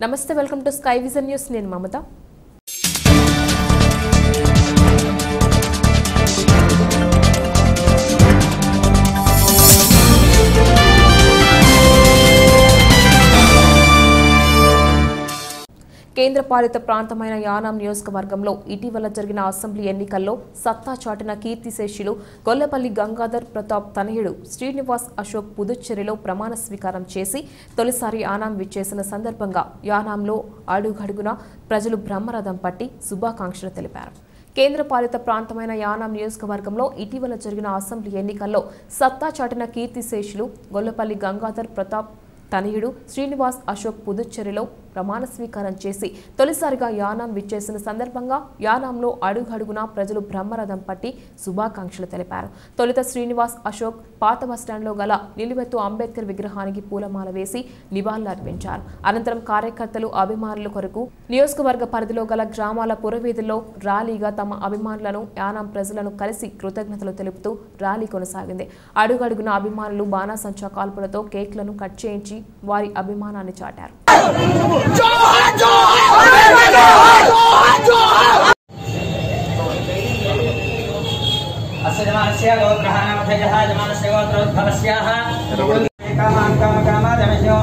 నమస్తే welcome to sky vision news నేను మమత కేంద్రపాలిత ప్రాంతమైన యానాం నియోజకవర్గంలో ఇటీవల జరిగిన అసెంబ్లీ ఎన్నికల్లో సత్తా చాటిన కీర్తిశేషులు గొల్లపల్లి గంగాధర్ ప్రతాప్ తనయుడు శ్రీనివాస్ అశోక్ పుదుచ్చేరిలో ప్రమాణ స్వీకారం చేసి తొలిసారి యానాం విచ్చేసిన సందర్భంగా యానాంలో అడుగడుగున ప్రజలు బ్రహ్మరథం పట్టి శుభాకాంక్షలు తెలిపారు కేంద్రపాలిత ప్రాంతమైన యానాం నియోజకవర్గంలో ఇటీవల జరిగిన అసెంబ్లీ ఎన్నికల్లో సత్తా చాటిన కీర్తిశేషులు గొల్లపల్లి గంగాధర్ ప్రతాప్ తనయుడు శ్రీనివాస్ అశోక్ పుదుచ్చేరిలో ప్రమాణ స్వీకారం చేసి తొలిసారిగా యానాం విచ్చేసిన సందర్భంగా యానాంలో అడుగడుగునా ప్రజలు బ్రహ్మరథం పట్టి శుభాకాంక్షలు తెలిపారు తొలుత శ్రీనివాస్ అశోక్ పాత బస్టాండ్లో గల నిలువెత్తు అంబేద్కర్ విగ్రహానికి పూలమాల వేసి నివాళులర్పించారు అనంతరం కార్యకర్తలు అభిమానుల కొరకు నియోజకవర్గ పరిధిలో గల గ్రామాల పురవీధుల్లో ర్యాలీగా తమ అభిమానులను యానాం ప్రజలను కలిసి కృతజ్ఞతలు తెలుపుతూ ర్యాలీ కొనసాగింది అడుగడుగున అభిమానులు బాణాసంచా కాల్పులతో కేక్లను కట్ చేయించి వారి అభిమానాన్ని చాటారు अस्य जमानस्य गोत्रः नामधेयः जमानस्य गोत्रोद्भवस्याः कामान् कामकामादमह्यो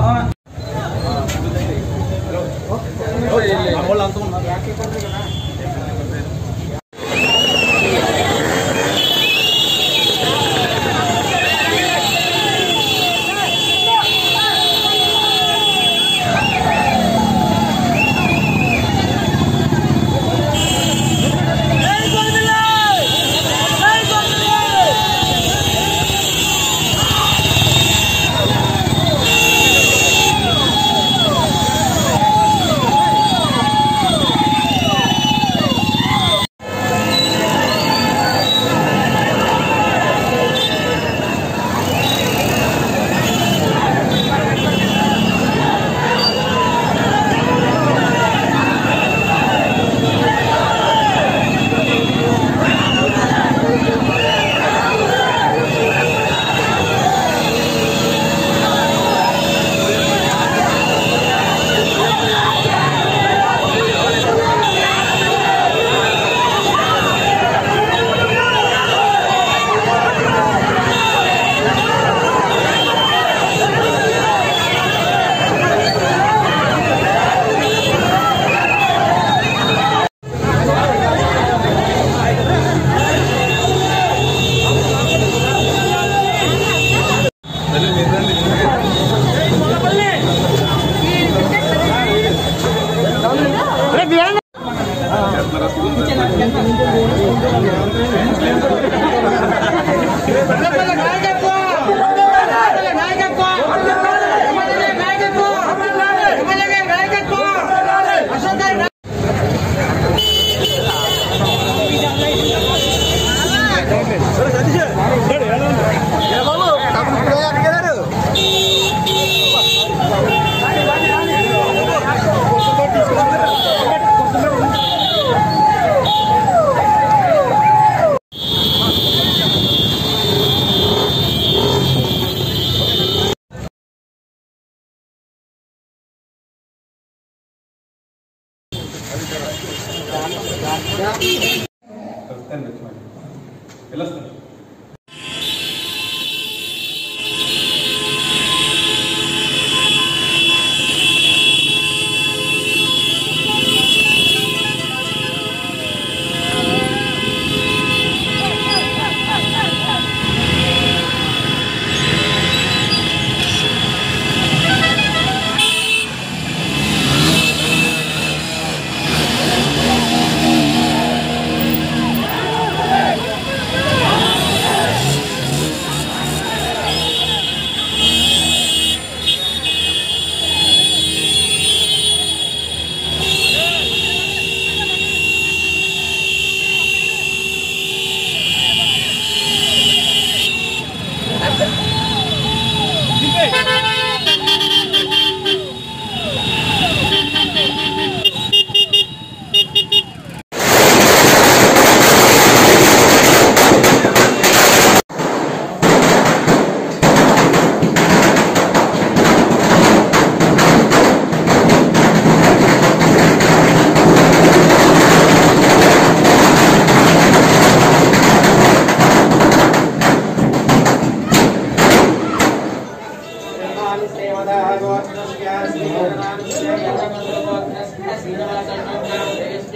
Hey!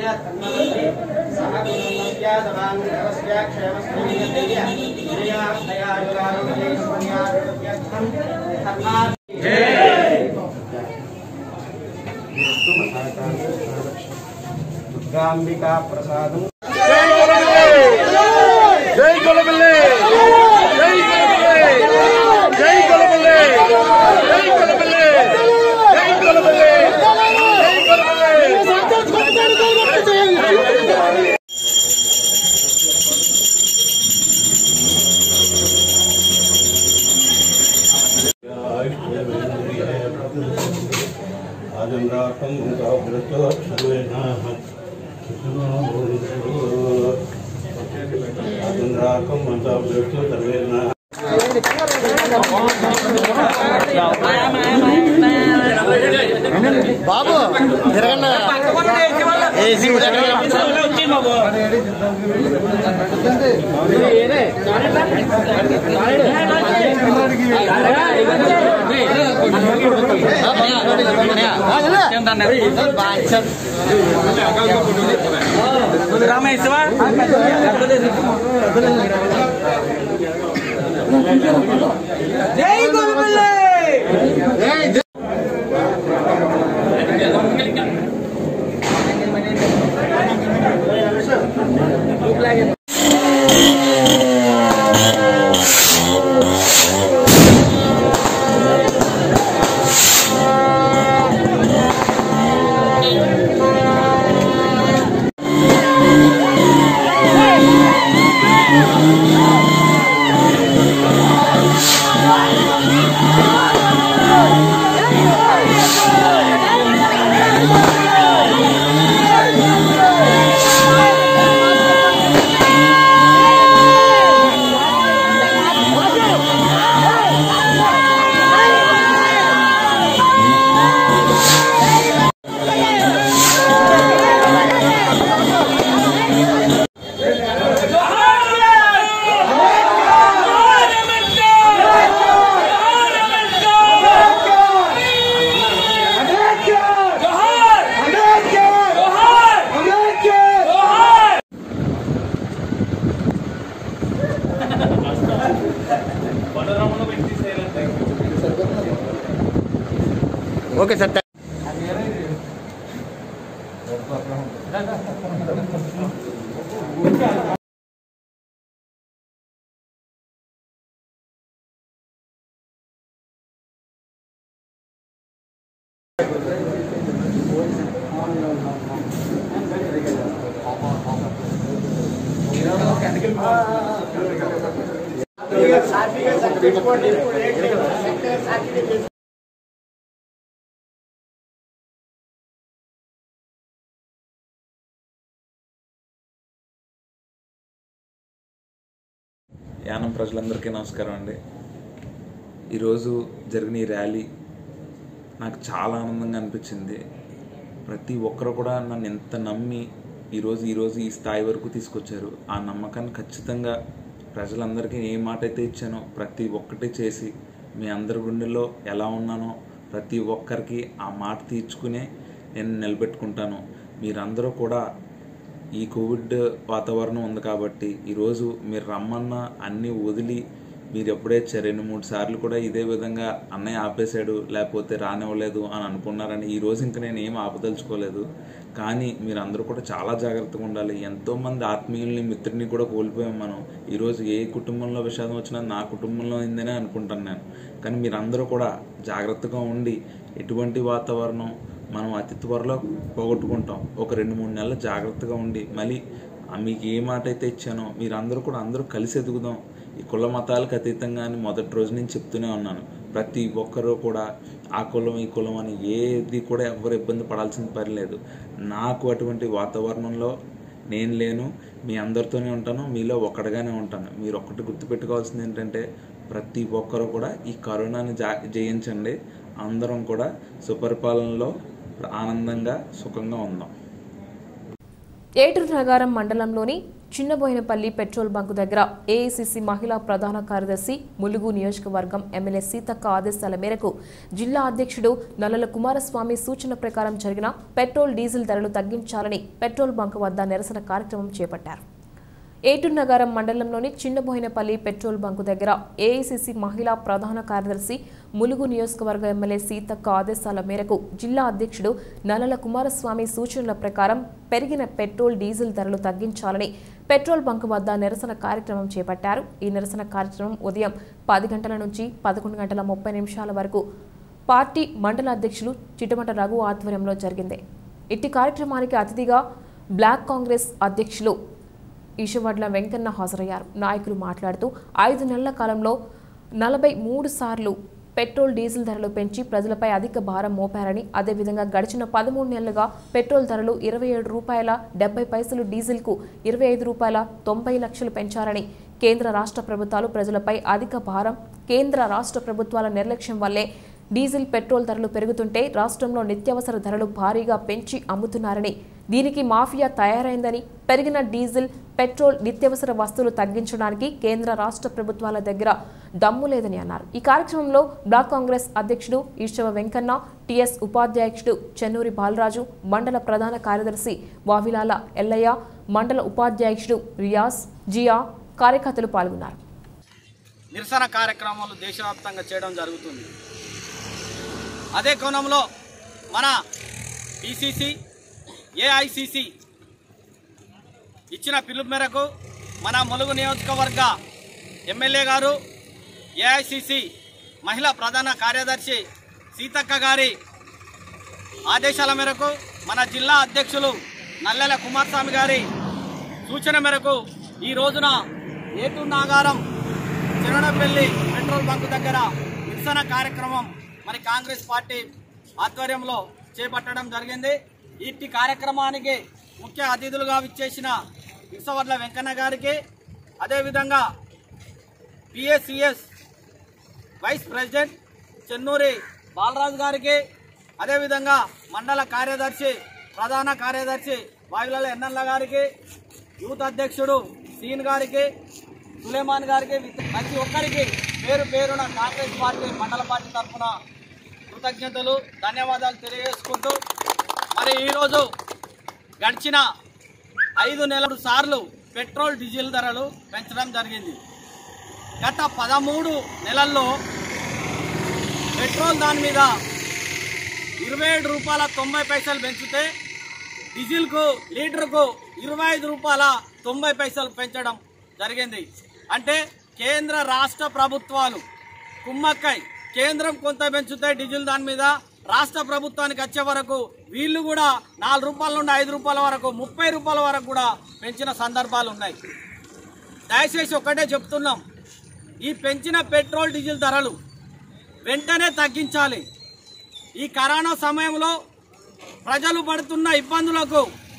దుర్గాంబికా ప్రసాదం జై కొలబల్లే జై కొలబల్లే జై కొలబల్లే జై కొలబల్లే జై కొలబల్లే జై కొలబల్లే ఆజంరాకం ఆజంరాకం మంత్రాభ్యర్థు సర్వేణ బాబు తిరగండి ఏసీ ఓకే సార్ యానం ప్రజలందరికీ నమస్కారం అండి ఈరోజు జరిగిన ఈ ర్యాలీ నాకు చాలా ఆనందంగా అనిపించింది ప్రతి ఒక్కరు కూడా నన్ను ఎంత నమ్మి ఈరోజు ఈరోజు ఈ స్థాయి వరకు తీసుకొచ్చారు ఆ నమ్మకాన్ని ఖచ్చితంగా ప్రజలందరికీ ఏ మాట అయితే ఇచ్చానో ప్రతి ఒక్కటి చేసి మీ అందరి గుండెల్లో ఎలా ఉన్నానో ప్రతి ఒక్కరికి ఆ మాట తీర్చుకునే నేను నిలబెట్టుకుంటాను మీరందరూ కూడా ఈ కోవిడ్ వాతావరణం ఉంది కాబట్టి ఈరోజు మీరు రమ్మన్న అన్నీ వదిలి మీరు ఎప్పుడే చ- రెండు మూడు సార్లు కూడా ఇదే విధంగా అన్నయ్య ఆపేశాడు లేకపోతే రానివ్వలేదు అని అనుకున్నారని ఈ రోజు ఇంకా నేను ఏం ఆపదలుచుకోలేదు కానీ మీరందరూ కూడా చాలా జాగ్రత్తగా ఉండాలి ఎంతోమంది ఆత్మీయుల్ని మిత్రుని కూడా కోల్పోయాం మనం ఈరోజు ఏ కుటుంబంలో విషాదం వచ్చినా నా కుటుంబంలో అయిందనే అనుకుంటాను నేను కానీ మీరందరూ కూడా జాగ్రత్తగా ఉండి ఎటువంటి వాతావరణం మనం అతి త్వరలో పోగొట్టుకుంటాం ఒక రెండు మూడు నెలలు జాగ్రత్తగా ఉండి మళ్ళీ ఆ మీకు ఏ మాట అయితే ఇచ్చానో మీరందరూ కూడా అందరూ కలిసి ఎదుగుదాం ఈ కుల మతాలకు అతీతంగా అని మొదటి రోజు నుంచి చెప్తూనే ఉన్నాను ప్రతి ఒక్కరూ కూడా ఆ కులం ఈ కులం అని ఏది కూడా ఎవరు ఇబ్బంది పడాల్సిన పని లేదు నాకు అటువంటి వాతావరణంలో నేను లేను మీ అందరితోనే ఉంటాను మీలో ఒక్కడిగానే ఉంటాను మీరు ఒక్కటి గుర్తుపెట్టుకోవాల్సింది ఏంటంటే ప్రతి ఒక్కరూ కూడా ఈ కరోనాని జా జయించండి అందరం కూడా సుపరిపాలనలో ఆనందంగా సుఖంగా ఉందాం ఏటూరు నగరం మండలంలోని చిన్నబోయినపల్లి పెట్రోల్ బంకు దగ్గర ఏఐసిసి మహిళా ప్రధాన కార్యదర్శి ములుగు నియోజకవర్గం ఎమ్మెల్యే సీతక్క ఆదేశాల మేరకు జిల్లా అధ్యక్షుడు నల్లల కుమారస్వామి సూచన ప్రకారం జరిగిన పెట్రోల్ డీజిల్ ధరలు తగ్గించాలని పెట్రోల్ బంకు వద్ద నిరసన కార్యక్రమం చేపట్టారు ఏటూరు నగరం మండలంలోని చిన్నబోయినపల్లి పెట్రోల్ బంకు దగ్గర ఏఐసిసి మహిళా ప్రధాన కార్యదర్శి ములుగు నియోజకవర్గ ఎమ్మెల్యే సీతక్క ఆదేశాల మేరకు జిల్లా అధ్యక్షుడు నల్లల కుమారస్వామి సూచనల ప్రకారం పెరిగిన పెట్రోల్ డీజిల్ ధరలు తగ్గించాలని పెట్రోల్ బంకు వద్ద నిరసన కార్యక్రమం చేపట్టారు ఈ నిరసన కార్యక్రమం ఉదయం పది గంటల నుంచి పదకొండు గంటల ముప్పై నిమిషాల వరకు పార్టీ మండల అధ్యక్షులు చిటమట రఘు ఆధ్వర్యంలో జరిగింది ఇట్టి కార్యక్రమానికి అతిథిగా బ్లాక్ కాంగ్రెస్ అధ్యక్షులు ఈశవడ్ల వెంకన్న హాజరయ్యారు నాయకులు మాట్లాడుతూ ఐదు నెలల కాలంలో నలభై మూడు సార్లు పెట్రోల్ డీజిల్ ధరలు పెంచి ప్రజలపై అధిక భారం మోపారని అదేవిధంగా గడిచిన పదమూడు నెలలుగా పెట్రోల్ ధరలు ఇరవై ఏడు రూపాయల డెబ్బై పైసలు డీజిల్కు ఇరవై ఐదు రూపాయల తొంభై లక్షలు పెంచారని కేంద్ర రాష్ట్ర ప్రభుత్వాలు ప్రజలపై అధిక భారం కేంద్ర రాష్ట్ర ప్రభుత్వాల నిర్లక్ష్యం వల్లే డీజిల్ పెట్రోల్ ధరలు పెరుగుతుంటే రాష్ట్రంలో నిత్యావసర ధరలు భారీగా పెంచి అమ్ముతున్నారని దీనికి మాఫియా తయారైందని పెరిగిన డీజిల్ పెట్రోల్ నిత్యావసర వస్తువులు తగ్గించడానికి కేంద్ర రాష్ట్ర ప్రభుత్వాల దగ్గర దమ్ము లేదని అన్నారు ఈ కార్యక్రమంలో బ్లాక్ కాంగ్రెస్ అధ్యక్షుడు ఈశ్వర వెంకన్న టీఎస్ ఉపాధ్యక్షుడు చెన్నూరి బాలరాజు మండల ప్రధాన కార్యదర్శి వావిలాల ఎల్లయ్య మండల ఉపాధ్యక్షుడు రియాజ్ జియా కార్యకర్తలు పాల్గొన్నారు నిరసన కార్యక్రమాలు దేశవ్యాప్తంగా చేయడం జరుగుతుంది అదే కోణంలో మన పిసిసి ఏఐసిసి ఇచ్చిన పిలుపు మేరకు మన ములుగు నియోజకవర్గ ఎమ్మెల్యే గారు ఏఐసిసి మహిళా ప్రధాన కార్యదర్శి సీతక్క గారి ఆదేశాల మేరకు మన జిల్లా అధ్యక్షులు నల్లెల కుమారస్వామి గారి సూచన మేరకు ఈ రోజున ఏటూరు నాగారం చిరణపల్లి పెట్రోల్ బంక్ దగ్గర నిరసన కార్యక్రమం మరి కాంగ్రెస్ పార్టీ ఆధ్వర్యంలో చేపట్టడం జరిగింది ఇట్టి కార్యక్రమానికి ముఖ్య అతిథులుగా విచ్చేసిన ఇసవర్ల వెంకన్న గారికి అదేవిధంగా PSCS vice president Chennuri Balaraju గారికి అదేవిధంగా మండల కార్యదర్శి ప్రధాన కార్యదర్శి వాయుల ఎన్నల్ల గారికి యూత్ అధ్యక్షుడు సీన్ గారికి సులేమాన్ గారికి ప్రతి ఒక్కరికి పేరు పేరున కాంగ్రెస్ పార్టీ మండల పార్టీ తరఫున కృతజ్ఞతలు ధన్యవాదాలు తెలియజేసుకుంటూ మరి ఈరోజు గడిచిన ఐదు నెలలు సార్లు పెట్రోల్ డీజిల్ ధరలు పెంచడం జరిగింది గత పదమూడు నెలల్లో పెట్రోల్ దాని మీద ఇరవై ఏడు రూపాయల తొంభై పైసలు పెంచితే డీజిల్కు లీటర్కు ఇరవై ఐదు రూపాయల తొంభై పైసలు పెంచడం జరిగింది అంటే కేంద్ర రాష్ట్ర ప్రభుత్వాలు కుమ్మక్కై కేంద్రం కొంత పెంచుతే డీజిల్ దాని మీద రాష్ట్ర ప్రభుత్వానికి వచ్చే వరకు వీళ్ళు కూడా నాలుగు రూపాయల నుండి ఐదు రూపాయల వరకు ముప్పై రూపాయల వరకు కూడా పెంచిన సందర్భాలు ఉన్నాయి దయచేసి ఒక్కటే చెప్తున్నాం ఈ పెంచిన పెట్రోల్ డీజిల్ ధరలు వెంటనే తగ్గించాలి ఈ కరోనా సమయంలో ప్రజలు పడుతున్న ఇబ్బందులకు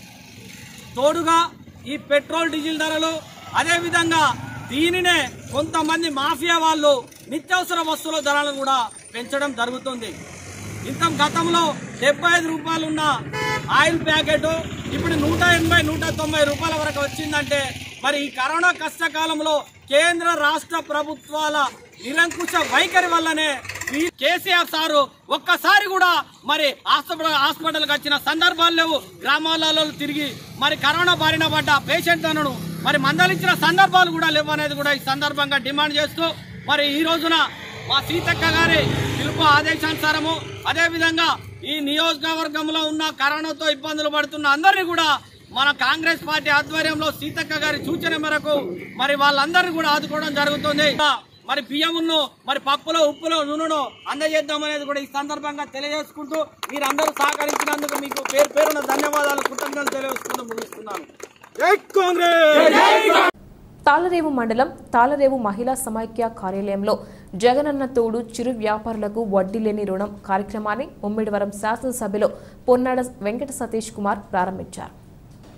తోడుగా ఈ పెట్రోల్ డీజిల్ ధరలు అదేవిధంగా దీనినే కొంతమంది మాఫియా వాళ్ళు నిత్యావసర వస్తువుల ధరలను కూడా పెంచడం జరుగుతుంది ఇంత గతంలో డెబ్బై ఐదు రూపాయలు ఉన్న ఆయిల్ ప్యాకెట్ ఇప్పుడు నూట ఎనభై నూట తొంభై రూపాయల వరకు వచ్చిందంటే మరి ఈ కరోనా కష్టకాలంలో కేంద్ర రాష్ట్ర ప్రభుత్వాల నిరంకుశ వైఖరి వల్లనే ఈ కేసీఆర్ సారు ఒక్కసారి కూడా మరి హాస్పిటల్ హాస్పిటల్కి వచ్చిన సందర్భాలు లేవు గ్రామాలలో తిరిగి మరి కరోనా బారిన పడ్డ పేషెంట్లను మరి మందలించిన సందర్భాలు కూడా లేవు అనేది కూడా ఈ సందర్భంగా డిమాండ్ చేస్తూ మరి ఈ రోజున మా సీతక్క గారి పిలుపు ఆదేశానుసారము అదేవిధంగా ఈ నియోజకవర్గంలో ఉన్న కరోనాతో ఇబ్బందులు పడుతున్న అందరినీ కూడా మన కాంగ్రెస్ పార్టీ ఆధ్వర్యంలో సీతక్క గారి సూచన మేరకు మరి వాళ్ళందరినీ కూడా ఆదుకోవడం జరుగుతుంది మరి బియ్యమును మరి పప్పులో ఉప్పులో నూనెను అందజేద్దాం అనేది కూడా ఈ సందర్భంగా తెలియజేసుకుంటూ మీరందరూ సహకరించినందుకు మీకు పేరు పేరున ధన్యవాదాలు కృతజ్ఞతలు తెలియజేసుకుంటూ ముగిస్తున్నాను జై కాంగ్రెస్ తాళరేవు మండలం తాళరేవు మహిళా సమైక్య కార్యాలయంలో జగనన్న తోడు చిరు వ్యాపారులకు వడ్డీ లేని రుణం కార్యక్రమాన్ని ఉమ్మిడివరం శాసనసభ్యులు పొన్నాడ వెంకట సతీష్ కుమార్ ప్రారంభించారు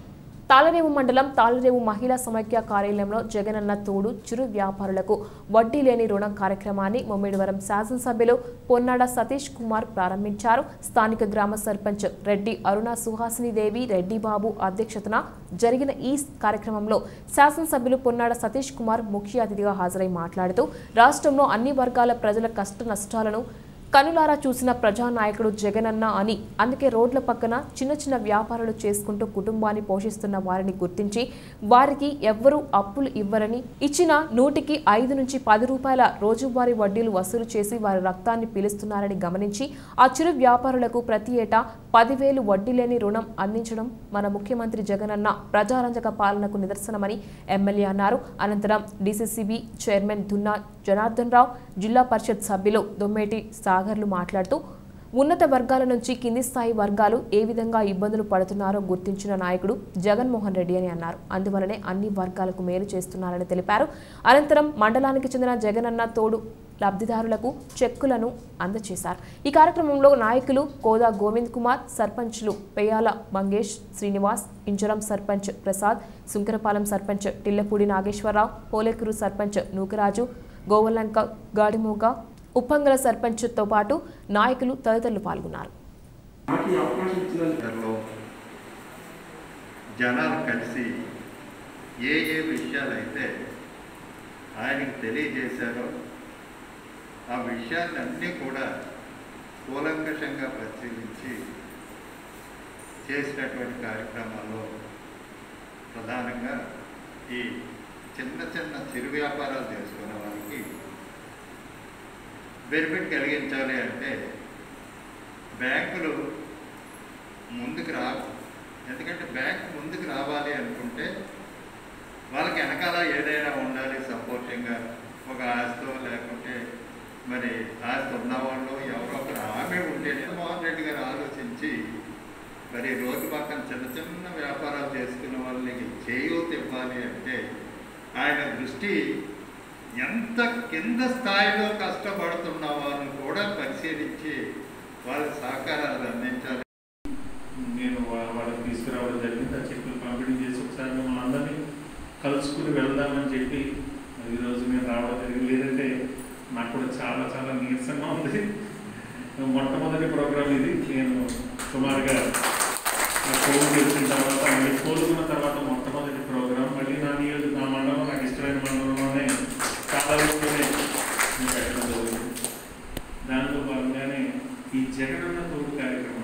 తాళరేవు మండలం తాళరేవు మహిళా సమైక్య కార్యాలయంలో జగనన్న తోడు చిరు వ్యాపారులకు వడ్డీ లేని రుణం కార్యక్రమాన్ని ముమ్మిడివరం శాసనసభ్యులు పొన్నాడ సతీష్ కుమార్ ప్రారంభించారు స్థానిక గ్రామ సర్పంచ్ రెడ్డి అరుణ సుహాసిని దేవి రెడ్డి బాబు అధ్యక్షతన జరిగిన ఈ కార్యక్రమంలో శాసనసభ్యులు పొన్నాడ సతీష్ కుమార్ ముఖ్య అతిథిగా హాజరై మాట్లాడుతూ రాష్ట్రంలో అన్ని వర్గాల ప్రజల కష్ట నష్టాలను కనులారా చూసిన ప్రజానాయకుడు జగనన్న అని అందుకే రోడ్ల పక్కన చిన్న చిన్న వ్యాపారాలు చేసుకుంటూ కుటుంబాన్ని పోషిస్తున్న వారిని గుర్తించి వారికి ఎవ్వరూ అప్పులు ఇవ్వరని ఇచ్చిన నూటికి ఐదు నుంచి పది రూపాయల రోజువారీ వడ్డీలు వసూలు చేసి వారి రక్తాన్ని పీలుస్తున్నారని గమనించి ఆ చిరు వ్యాపారులకు ప్రతి ఏటా పదివేలు వడ్డీ లేని రుణం అందించడం మన ముఖ్యమంత్రి జగనన్న ప్రజారంజక పాలనకు నిదర్శనమని ఎమ్మెల్యే అన్నారు అనంతరం డీసీసీబీ చైర్మన్ దున్నా జనార్దన్ రావు జిల్లా పరిషత్ సభ్యులు దొమ్మేటి సాగర్లు మాట్లాడుతూ ఉన్నత వర్గాల నుంచి కింది స్థాయి వర్గాలు ఏ విధంగా ఇబ్బందులు పడుతున్నారో గుర్తించిన నాయకుడు జగన్మోహన్ రెడ్డి అని అన్నారు అందువలనే అన్ని వర్గాలకు మేలు చేస్తున్నారని తెలిపారు అనంతరం మండలానికి చెందిన జగనన్న తోడు లబ్ధిదారులకు చెక్కులను అందజేశారు ఈ కార్యక్రమంలో నాయకులు కోదా గోవింద్ కుమార్ సర్పంచ్లు పెయ్యాల మంగేష్ శ్రీనివాస్ ఇంజరం సర్పంచ్ ప్రసాద్ సుంకరపాలెం సర్పంచ్ టిల్లపూడి నాగేశ్వరరావు పోలేకూరు సర్పంచ్ నూకరాజు గోవలంక గాడిమూగ ఉప్పంగల సర్పంచ్తో పాటు నాయకులు తదితరులు పాల్గొన్నారు నాకు ఈ అవకాశం ఇచ్చినందుకు జనాలు కలిసి ఏ ఏ విషయాలైతే ఆయనకి తెలియజేశారో ఆ విషయాలన్నీ కూడా కూలంకషంగా పరిశీలించి చేసినటువంటి కార్యక్రమాల్లో ప్రధానంగా ఈ చిన్న చిన్న చిరు వ్యాపారాలు చేసుకునే వారికి బెనిఫిట్ కలిగించాలి అంటే బ్యాంకులు ముందుకు రా ఎందుకంటే బ్యాంక్ ముందుకు రావాలి అనుకుంటే వాళ్ళకి వెనకాల ఏదైనా ఉండాలి సపోర్టింగ్గా ఒక ఆస్తో లేకుంటే మరి ఆస్తి ఉన్నవాళ్ళు ఎవరో ఒకరు ఆమె ఉంటే జగన్మోహన్ రెడ్డి గారు ఆలోచించి మరి రోడ్డు పక్కన చిన్న చిన్న వ్యాపారాలు చేసుకున్న వాళ్ళకి చేయూత ఇవ్వాలి అంటే ఆయన దృష్టి ఎంత కింద స్థాయిలో కష్టపడుతున్న వాళ్ళని కూడా పరిశీలించి వాళ్ళ సహకారాలు అందించాలి నేను వా- వాళ్ళకి తీసుకురావడం జరిగింది ఆ చెక్కులు పంపిణీ చేసి ఒకసారి మిమ్మల్ని అందరినీ కలుసుకుని వెళ్దామని చెప్పి ఈరోజు నేను రావడం జరిగింది లేదంటే నాకు కూడా చాలా చాలా నీరసంగా ఉంది మొట్టమొదటి ప్రోగ్రాం ఇది నేను సుమారుగా నా కోవిడ్ వచ్చిన తర్వాత మళ్ళీ కోలుకున్న తర్వాత మొట్టమొదటి ప్రోగ్రాం మళ్ళీ నా నియోజక నా మండలం నాకు ఇష్టమైన మండలంలోనే చాలా వరకునే నేను పెట్టడం జరిగింది దాంట్లో భాగంగానే ఈ జగనన్న తోడు కార్యక్రమం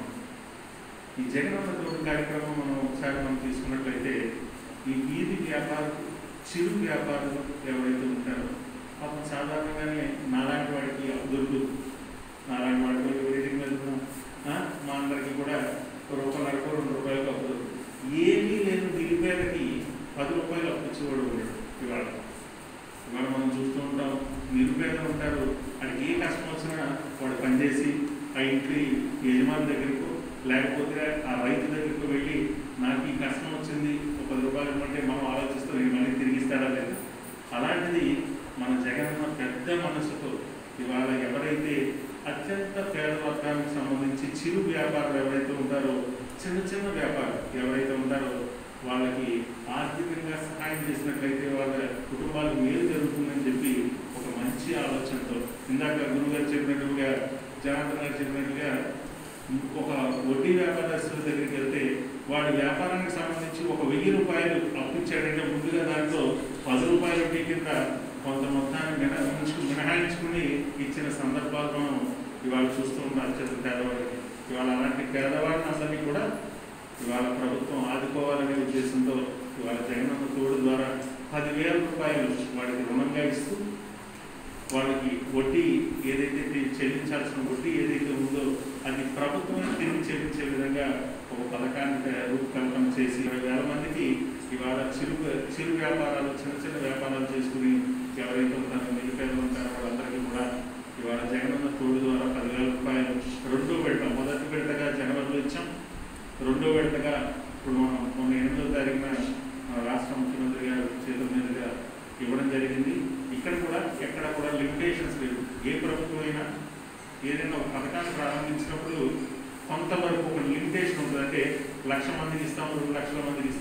ఈ జగనన్న తోడు కార్యక్రమం మనం ఒకసారి మనం తీసుకున్నట్లయితే ఈ వీధి వ్యాపారం చిరు వ్యాపారులు ఎవరైతే ఉంటారో పాపం సాధారణంగానే నాలాంటి వాడికి అబ్దుల్లు నాలాంటి వాడికి వేదిక మీద ఉన్న, ఆ, మా అందరికీ కూడా ఒక రూపాయలు అడుగు రెండు రూపాయలకు అప్పుడు ఏమీ లేని నిరుపేదకి పది రూపాయలు అప్పు ఇచ్చేవాడు ఉన్నాడు ఇవాళ ఇవాళ మనం చూస్తూ ఉంటాం నిరుపేదలు ఉంటారు వాడికి ఏ కష్టం వచ్చినా వాడు పనిచేసి ఆ ఇంటి యజమాని దగ్గరకు లేకపోతే ఆ రైతు దగ్గరకు వెళ్ళి నాకు ఈ కష్టం వచ్చింది ఒక పది రూపాయలు ఇవ్వమంటే మనం ఆలోచిస్తాం ఈ మనీ తిరిగిస్తారా లేదా అలాంటిది మన జగనన్న పెద్ద మనసుతో ఇవాళ ఎవరైతే అత్యంత పేద వర్గానికి సంబంధించి చిరు వ్యాపారులు ఎవరైతే ఉంటారో చిన్న చిన్న వ్యాపారం ఎవరైతే ఉంటారో వాళ్ళకి ఆర్థికంగా సహాయం చేసినట్లయితే వాళ్ళ కుటుంబాలకు మేలు జరుగుతుందని చెప్పి ఒక మంచి ఆలోచనతో ఇందాక గురువు గారు చెప్పినట్టుగా జనార్దన్ గారు చెప్పినట్టుగా ఒక వడ్డీ వ్యాపారస్తుల దగ్గరికి వెళ్తే వాడి వ్యాపారానికి సంబంధించి ఒక వెయ్యి రూపాయలు అప్పు ఇచ్చాడంటే ముందుగా దాంట్లో పది రూపాయల వడ్డీ కింద కొంత మొత్తాన్ని మినహాయించు మినహాయించుకుని ఇచ్చిన సందర్భాలు మనం ఇవాళ చూస్తూ ఉంటాం అత్యంత పేదవాడికి ఇవాళ అలాంటి పేదవాడిని అందరినీ కూడా ఇవాళ ప్రభుత్వం ఆదుకోవాలనే ఉద్దేశంతో ఇవాళ జగనన్న తోడు ద్వారా పదివేల రూపాయలు వాడికి రుణంగా ఇస్తూ వాళ్ళకి వడ్డీ ఏదైతే తి- చెల్లించాల్సిన వడ్డీ ఏదైతే ఉందో అది ప్రభుత్వమే తిరిగి చెల్లించే విధంగా ఒక పథకాన్ని తయా- రూపకల్పన చేసి ఇరవై వేల మందికి ఇవాళ చిరు చిరు వ్యాపారాలు చిన్న చిన్న వ్యాపారాలు చేసుకుని ఎవరైతే ఉంటారో నిరుపేదలు ఉంటారో వాళ్ళందరికీ కూడా ఇవాళ జగనన్న తోడు ద్వారా పదివేల రూపాయలు రెండో విడత మొదటి విడతగా జనవరిలో ఇచ్చాం రెండో విడతగా ఇప్పుడు మనం మొన్న ఎనిమిదో తారీఖున మన రాష్ట్ర ముఖ్యమంత్రి గారు చేతుల మీదుగా ఇవ్వడం జరిగింది ఇక్కడ కూడా ఎక్కడ కూడా లిమిటేషన్స్ లేవు ఏ ప్రభుత్వం అయినా ఏదైనా ఒక పథకాన్ని ప్రారంభించినప్పుడు కొంతవరకు ఒక లిమిటేషన్ ఉంటుంది అంటే లక్ష మందికి ఇస్తాం రెండు లక్షల మందికి ఇస్తాం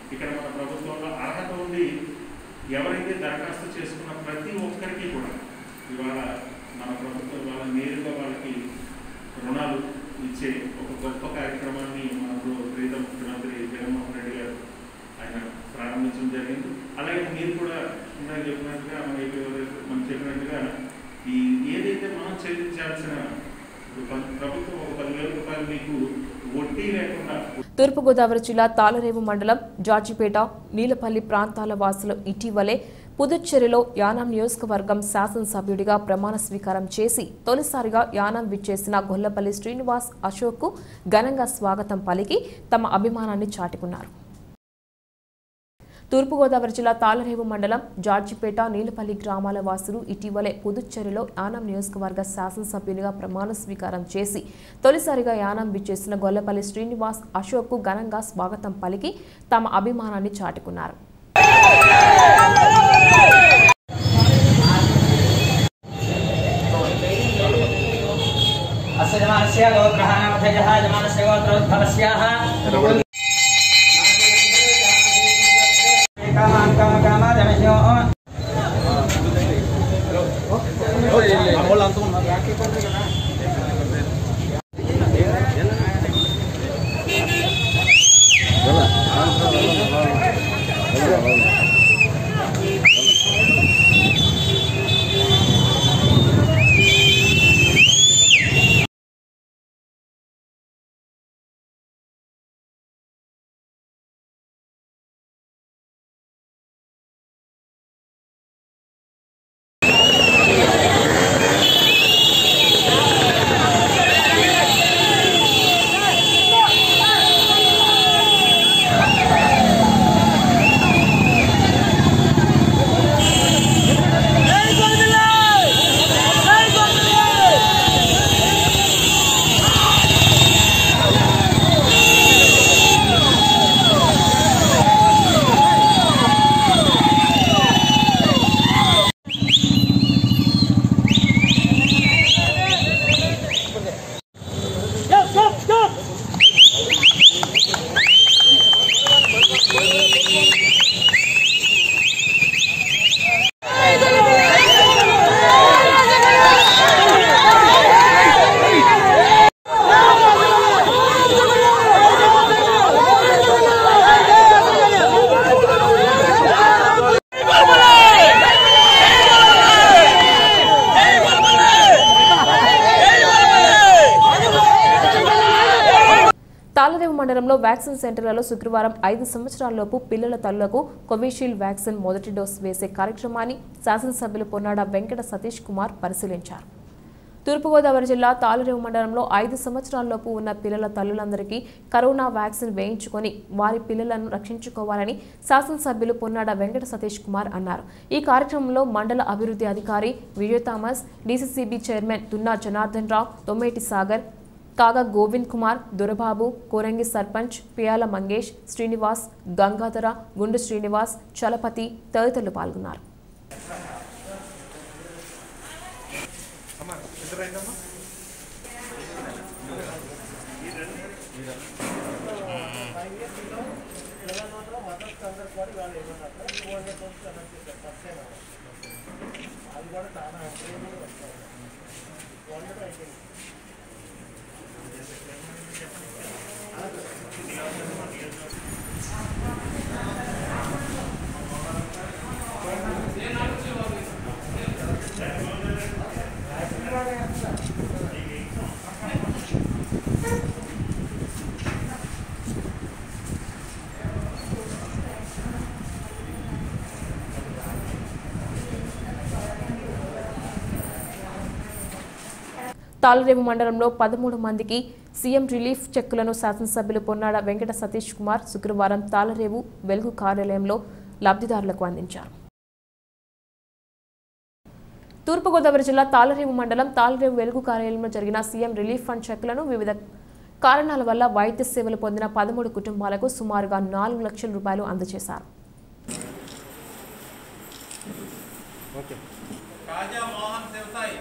ఇక్కడ మన ప్రభుత్వంలో అర్హత ఉండి ఎవరైతే దరఖాస్తు చేసుకున్న ప్రతి ఒక్కరికి కూడా ఇవాళ మన ప్రభుత్వం వాళ్ళ నేరుగా వాళ్ళకి రుణాలు ఇచ్చే ఒక గొప్ప కార్యక్రమాన్ని మనకు ప్రీత ముఖ్యమంత్రి జగన్మోహన్ రెడ్డి గారు ఆయన ప్రారంభించడం జరిగింది అలాగే మీరు కూడా ఇందాక చెప్పినట్టుగా మన మనం చెప్పినట్టుగా ఈ ఏదైతే మనం చెల్లించాల్సిన ఇప్పుడు ప- ప్రభుత్వం ఒక పదివేల రూపాయలు మీకు వడ్డీ లేకుండా తూర్పుగోదావరి జిల్లా తాళరేవు మండలం జార్జిపేట నీలపల్లి ప్రాంతాల వాసులు ఇటీవలే పుదుచ్చేరిలో యానాం నియోజకవర్గం శాసనసభ్యుడిగా ప్రమాణ స్వీకారం చేసి తొలిసారిగా యానాం విచ్చేసిన గొల్లపల్లి శ్రీనివాస్ అశోక్కు ఘనంగా స్వాగతం పలికి తమ అభిమానాన్ని చాటుకున్నారు తూర్పుగోదావరి జిల్లా తాళరేవు మండలం జార్జిపేట నీలపల్లి గ్రామాల వాసులు ఇటీవలే పుదుచ్చేరిలో యానం నియోజకవర్గ శాసనసభ్యునిగా ప్రమాణ స్వీకారం చేసి తొలిసారిగా యానం విచ్చేసిన గొల్లపల్లి శ్రీనివాస్ అశోక్కు ఘనంగా స్వాగతం పలికి తమ అభిమానాన్ని చాటుకున్నారు अस्य जमानस्य गोग्रहाणामध्यजः जमानस्य गोत्रोद्भवस्याः कामान् कामकामादमह्यो తాళరేవు మండలంలో వ్యాక్సిన్ సెంటర్లలో శుక్రవారం ఐదు సంవత్సరాలలోపు పిల్లల తల్లులకు కోవిషీల్డ్ వ్యాక్సిన్ మొదటి డోస్ వేసే కార్యక్రమాన్ని శాసనసభ్యులు పొన్నాడ వెంకట సతీష్ కుమార్ పరిశీలించారు తూర్పుగోదావరి జిల్లా తాళరేవు మండలంలో ఐదు సంవత్సరాలలోపు ఉన్న పిల్లల తల్లులందరికీ కరోనా వ్యాక్సిన్ వేయించుకొని వారి పిల్లలను రక్షించుకోవాలని శాసనసభ్యులు పొన్నాడ వెంకట సతీష్ కుమార్ అన్నారు ఈ కార్యక్రమంలో మండల అభివృద్ధి అధికారి విజయ్ థామస్ డీసీసీబీ చైర్మన్ తున్నా జనార్దన్ రావు తొమ్మేటి సాగర్ కాగా గోవింద్ కుమార్ దొరబాబు కోరంగి సర్పంచ్ పియాల మంగేష్ శ్రీనివాస్ గంగాధర గుండు శ్రీనివాస్ చలపతి తదితరులు పాల్గొన్నారు తాళరేవు మండలంలో పదమూడు మందికి సీఎం రిలీఫ్ చెక్కులను శాసనసభ్యులు పొన్నాడ వెంకట సతీష్ కుమార్ శుక్రవారం తాళరేవు వెలుగు కార్యాలయంలో లబ్ధిదారులకు అందించారు తూర్పుగోదావరి జిల్లా తాళరేవు మండలం తాళరేవు వెలుగు కార్యాలయంలో జరిగిన సీఎం రిలీఫ్ ఫండ్ చెక్కులను వివిధ కారణాల వల్ల వైద్య సేవలు పొందిన పదమూడు కుటుంబాలకు సుమారుగా నాలుగు లక్షల రూపాయలు అందజేశారు కాజా మోహన్ దేవసాయి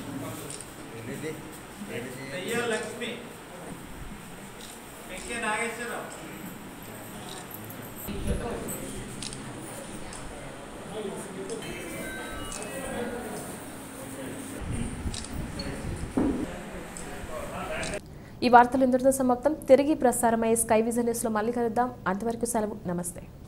దయ్య లక్ష్మి వెంకే నాగేశ్వరరావు ఈ వార్తలు ఇంతటితో సమాప్తం తిరిగి ప్రసారమయ్యే స్కై విజన్ న్యూస్లో మళ్ళీ కలుద్దాం అంతవరకు సెలవు నమస్తే